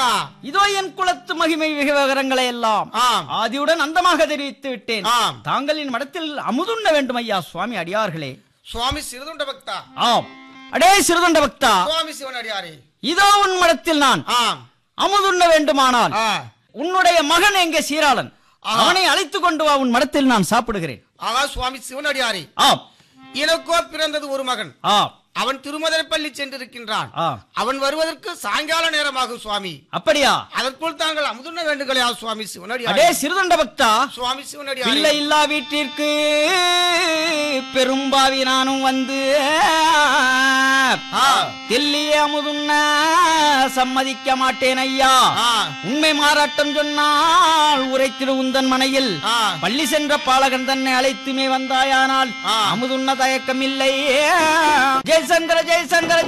பக்தா இதோ என் குலத்து மகிமை விவரங்களை எல்லாம் ஆம் ஆதியுடன் அந்தமாக தெரிவித்து விட்டேன் ஆம். தாங்களின் மடத்தில் அமுதுண்ண வேண்டும் ஐயா சுவாமி அடியார்களே சுவாமி சிறுதுண்ட பக்தா ஆம் அடே சிறுதொண்ட பக்தா சுவாமி சிவன் அடியாரே இதோ உன் மடத்தில் நான் ஆம் அமுதுண்ண வேண்டுமானால் ஆ உன்னுடைய மகன் எங்கே சீராளன் ஆ. அவனை அழைத்து கொண்டு வா உன் மடத்தில் நான் சாப்பிடுகிறேன் ஆகா சுவாமி சிவன் அடியாரே ஆம் எனக்கோ பிறந்தது ஒரு மகன் ஆம் அவன் திருமதரப்பள்ளி சென்றிருக்கின்றான் ஆ. அவன் வருவதற்கு சாயங்கால நேரமாகும் சுவாமி அப்படியா அதற்குள் தாங்கள் அமுதுண்ண வேண்டுகளையா சுவாமி சிவன் அடே அடியாரே சிறுதொண்ட பக்தா சுவாமி சிவன் பிள்ளை அடியாரே இல்லா வீட்டிற்கு பெரும்பாவி நானும் வந்து ஆ. தில்லிய அமுதுண்ண சம்மதிக்க மாட்டேன் ஐயா ஆ. உண்மை மாறாட்டம் சொன்னால் உரைத்திரு உந்தன் மனையில் ஆ. பள்ளி சென்ற பாலகன் தன்னை அழைத்துமே வந்தாயானால் ஆ. அமுதுண்ண தயக்கம் இல்லை ஜெய்சங்கர ஜெய்சங்கர